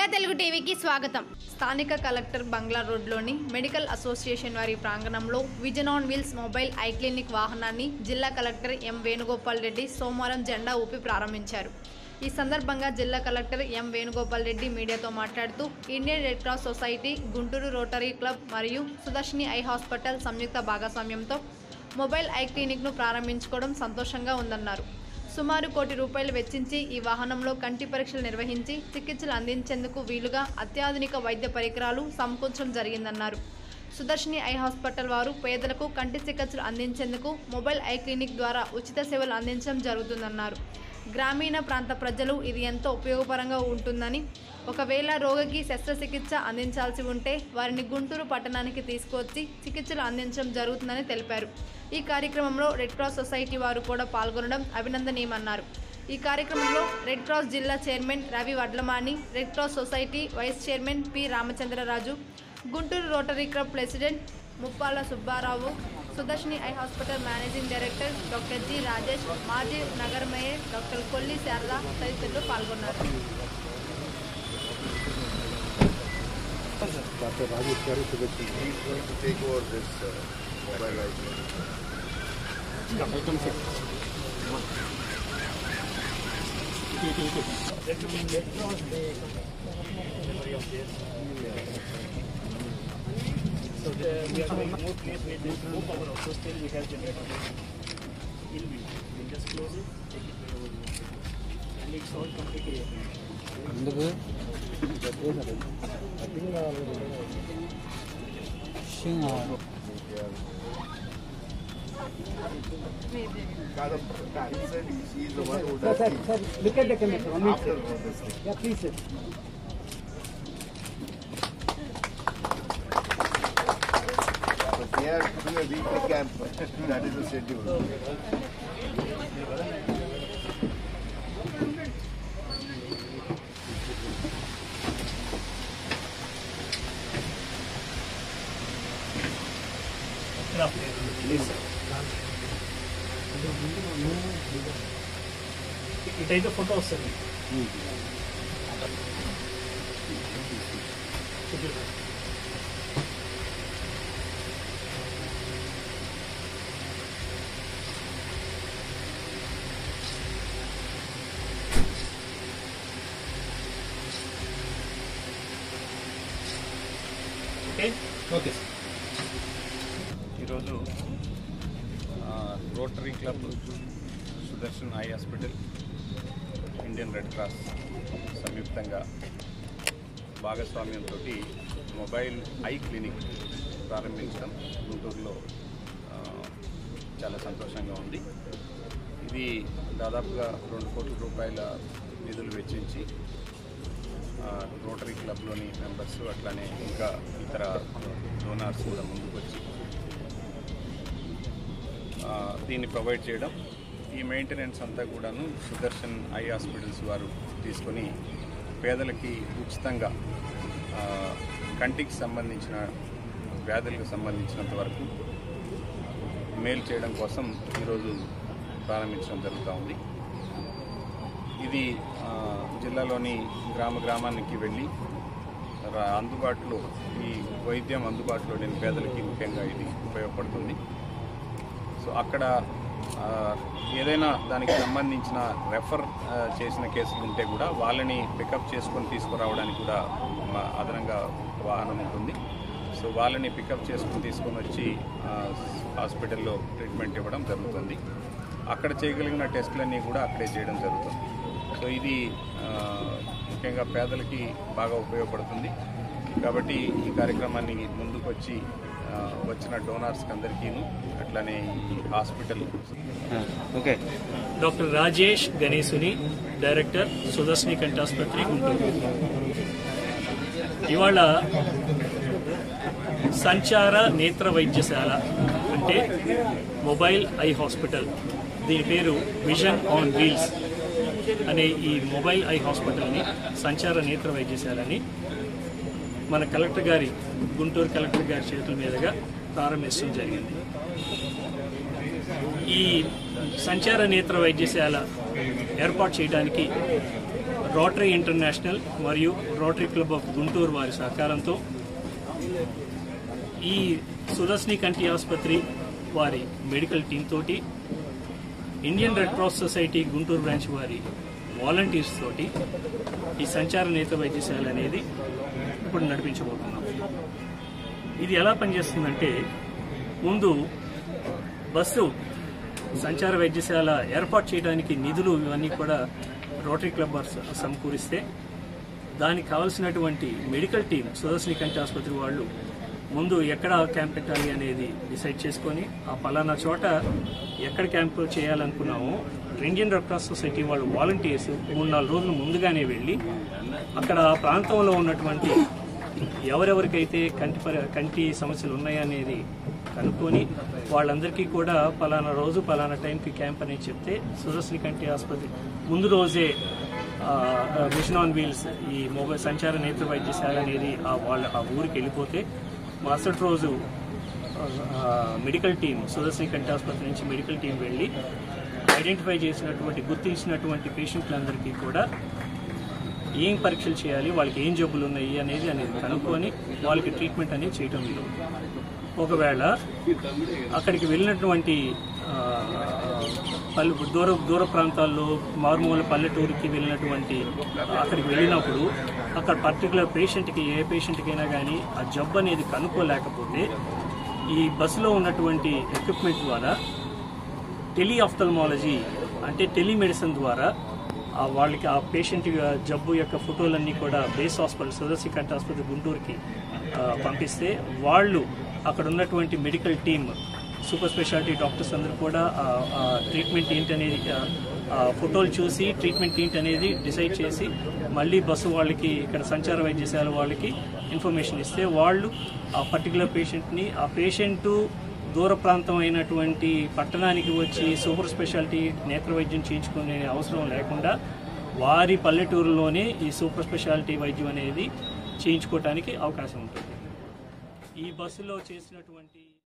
Mega Telugu టీవీకి స్వాగతం స్థానిక కలెక్టర్ బంగ్లా రోడ్లోని మెడికల్ అసోసియేషన్ వారి ప్రాంగణంలో vision on wheels mobile eye clinic వాహనాన్ని జిల్లా కలెక్టర్ ఎం వేణుగోపాల్ రెడ్డి సోమవారం జెండా ఊపి ప్రారంభించారు ఈ సందర్భంగా జిల్లా కలెక్టర్ ఎం వేణుగోపాల్ రెడ్డి మీడియాతో మాట్లాడుతూ Indian red cross society Guntur rotary club మరియు సుదర్శిని ఐ హాస్పిటల్ సంయుక్త భాగస్వామ్యంతో మొబైల్ ఐ క్లినిక్ను ప్రారంభించుకోవడం సంతోషంగా ఉందన్నారు సుమారు కోటి రూపాయలు వెచ్చించి ఈ వాహనంలో కంటి పరీక్షలు నిర్వహించి చికిత్సలు అందించేందుకు వీలుగా అత్యాధునిక వైద్య పరికరాలు సమకూర్చడం జరిగిందన్నారు సుదర్శిని ఐ హాస్పిటల్ వారు పేదలకు కంటి చికిత్సలు అందించేందుకు మొబైల్ ఐ క్లినిక్ ద్వారా ఉచిత సేవలు అందించడం జరుగుతుందన్నారు గ్రామీణ ప్రాంత ప్రజలు ఇది ఎంతో ఉపయోగకరంగా ఉంటుందని ఒకవేళ రోగికి శస్త్రచికిత్స అందించాల్సి ఉంటే వారిని గుంటూరు పట్టణానికి తీసుకువచ్చి చికిత్సలు అందించడం జరుగుతుందని తెలిపారు ఈ కార్యక్రమంలో రెడ్ క్రాస్ సొసైటీ వారు కూడా పాల్గొనడం అభినందనీయమన్నారు ఈ కార్యక్రమంలో రెడ్ క్రాస్ జిల్లా chairman Ravi Vadlamani red cross society vice chairman P Ramachandraraju Guntur rotary club president Muppala Subbarao Sudarshini eye hospital managing director doctor G Rajesh మాజీ నగర మేయర్ డాక్టర్ కొల్లి శారద తదితరులు పాల్గొన్నారు Dr. Rajesh Garu Sudarshan. He's going to take over this uh, mobile license. So the, we are showing more place with this more power also still we have generator in built. We just close it, take it wherever you want. And it's all completely ఎందుకు He said he's, he's the one who does the look at the camera. One after this thing. Yeah, please sir. But they are doing a weekly camp. that is the schedule. ఇటైతే photo వస్తుంది okay okay ఈరోజు ఆ, rotary club Sudarshan eye hospital Indian red cross సంయుక్తంగా భాగస్వామ్యంతో mobile eye clinic ప్రారంభించడం గుంటూరులో ఆ, చాలా సంతోషంగా ఉంది ఇది దాదాపుగా రెండు కోట్ల రూపాయల నిధులు వెచ్చించి ఆ, రోటరీ క్లబ్లోని మెంబర్స్ అట్లానే ఇంకా ఇతర డోనార్స్ కూడా ముందుకొచ్చి ఆ, దీన్ని ప్రొవైడ్ చేయడం ఈ మెయింటెనెన్స్ అంతా కూడాను సుదర్శన్ ఐ హాస్పిటల్స్ వారు తీసుకొని పేదలకి ఉచితంగా ఆ, కంటికి సంబంధించిన వ్యాధులకు సంబంధించినంత వరకు మేలు చేయడం కోసం ఈరోజు ప్రారంభించడం జరుగుతూ ఉంది ఇది ఆ, జిల్లాలోని గ్రామ గ్రామానికి వెళ్ళి రా- అందుబాటులో ఈ వైద్యం అందుబాటులో లేని పేదలకి ముఖ్యంగా ఇది ఉపయోగపడుతుంది సో అక్కడ ఆ, ఏదైనా దానికి సంబంధించిన రెఫర్ ఆ, చేసిన కేసులు ఉంటే కూడా వాళ్ళని పికప్ చేసుకొని తీసుకురావడానికి కూడా మా అదనంగా వాహనం ఉంటుంది సో వాళ్ళని పికప్ చేసుకొని తీసుకొని వచ్చి ఆ, హాస్పిటల్లో ట్రీట్మెంట్ ఇవ్వడం జరుగుతుంది అక్కడ చేయగలిగిన టెస్టులన్నీ కూడా అక్కడే చేయడం జరుగుతుంది సో ఇది ఆ, ముఖ్యంగా పేదలకి బాగా ఉపయోగపడుతుంది కాబట్టి ఈ కార్యక్రమాన్ని ముందుకొచ్చి ఆ, వచ్చిన డోనార్స్కి అందరికీను అట్లానే ఈ హాస్పిటల్ ఓకే డాక్టర్ రాజేష్ గణేశుని డైరెక్టర్ సుదర్శని కంటి ఆసుపత్రి గుంటూరు ఇవాళ సంచార నేత్ర వైద్యశాల అంటే మొబైల్ ఐ హాస్పిటల్ దీని పేరు విజన్ ఆన్ వీల్స్ అనే ఈ మొబైల్ ఐ హాస్పిటల్ని సంచార నేత్ర వైద్యశాలని మన కలెక్టర్ గారి గుంటూరు కలెక్టర్ గారి చేతుల మీదుగా ప్రారంభించడం జరిగింది ఈ సంచార నేత్ర వైద్యశాల ఏర్పాటు చేయడానికి రోటరీ ఇంటర్నేషనల్ మరియు రోటరీ క్లబ్ ఆఫ్ గుంటూరు వారి సహకారంతో ఈ సుదర్శని కంటి ఆసుపత్రి వారి మెడికల్ టీం తోటి Indian red cross society Guntur branch వారి వాలంటీర్స్ తోటి ఈ సంచార నేత్ర వైద్యశాల అనేది ఇప్పుడు నడిపించబోతున్నాం ఇది ఎలా పనిచేస్తుందంటే ముందు బస్సు సంచార వైద్యశాల ఏర్పాటు చేయడానికి నిధులు ఇవన్నీ కూడా రోటరీ క్లబ్ వారు స- సమకూరిస్తే దానికి కావాల్సినటువంటి మెడికల్ టీం సుదర్శని కంటి ఆసుపత్రి వాళ్ళు ముందు ఎక్కడ క్యాంప్ పెట్టాలి అనేది డిసైడ్ చేసుకొని ఆ పలానా చోట ఎక్కడ క్యాంప్ చేయాలనుకున్నామో ఇండియన్ రెడ్ క్రాస్ సొసైటీ వాళ్ళు వాలంటీర్స్ మూడు నాలుగు రోజులు ముందుగానే వెళ్ళి అక్కడ ఆ ప్రాంతంలో ఉన్నటువంటి ఎవరెవరికైతే కంటి పరి- కంటి సమస్యలు ఉన్నాయనేది కనుక్కొని వాళ్ళందరికీ కూడా పలానా రోజు పలానా టైంకి క్యాంప్ అనేది చెప్తే సుదర్శని కంటి ఆసుపత్రి ముందు రోజే మిషన్ ఆన్ వీల్స్ ఈ మొబైల్ సంచార నేత్ర వైద్యశాల అనేది ఆ వాళ్ళ ఆ ఊరికి వెళ్ళిపోతే మరుసటి రోజు ఆ, మెడికల్ టీం సుదర్శని కంటి ఆసుపత్రి నుంచి మెడికల్ టీం వెళ్ళి ఐడెంటిఫై చేసినటువంటి గుర్తించినటువంటి పేషెంట్లందరికీ కూడా ఏం పరీక్షలు చేయాలి వాళ్ళకి ఏం జబ్బులు ఉన్నాయి అనేది అనేది కనుక్కొని వాళ్ళకి ట్రీట్మెంట్ అనేది చేయటం వీలు ఒకవేళ అక్కడికి వెళ్ళినటువంటి ఆ, పల్లె దూర దూర ప్రాంతాల్లో మారుమూల పల్లెటూరుకి వెళ్ళినటువంటి అక్కడికి వెళ్ళినప్పుడు అక్కడ పర్టికులర్ పేషెంట్కి ఏ పేషెంట్కైనా కానీ ఆ జబ్బు అనేది కనుక్కోలేకపోతే ఈ బస్సులో ఉన్నటువంటి ఎక్విప్మెంట్ ద్వారా టెలి ఆఫ్థల్మాలజీ అంటే టెలిమెడిసిన్ ద్వారా ఆ వాళ్ళకి ఆ పేషెంట్ జబ్బు యొక్క ఫోటోలన్నీ కూడా బేస్ హాస్పిటల్ సుదర్శి కంటి ఆసుపత్రి గుంటూరుకి ఆ, పంపిస్తే వాళ్ళు అక్కడ ఉన్నటువంటి medical team super speciality doctors అందరూ కూడా ఆ- ఆ ట్రీట్మెంట్ ఏంటి అనేది ఆ, ఆ ఫోటోలు చూసి ట్రీట్మెంట్ ఏంటి అనేది డిసైడ్ చేసి మళ్ళీ బస్సు వాళ్ళకి ఇక్కడ సంచార వైద్యశాల వాళ్ళకి ఇన్ఫర్మేషన్ ఇస్తే వాళ్ళు ఆ పర్టికులర్ పేషెంట్ని ఆ పేషెంటు దూర ప్రాంతం అయినటువంటి పట్టణానికి వచ్చి సూపర్ స్పెషాలిటీ నేత్ర వైద్యం చేయించుకునే అవసరం లేకుండా వారి పల్లెటూరులోనే ఈ సూపర్ స్పెషాలిటీ వైద్యం అనేది చేయించుకోవటానికి అవకాశం ఉంటుంది ఈ బస్సులో చేసినటువంటి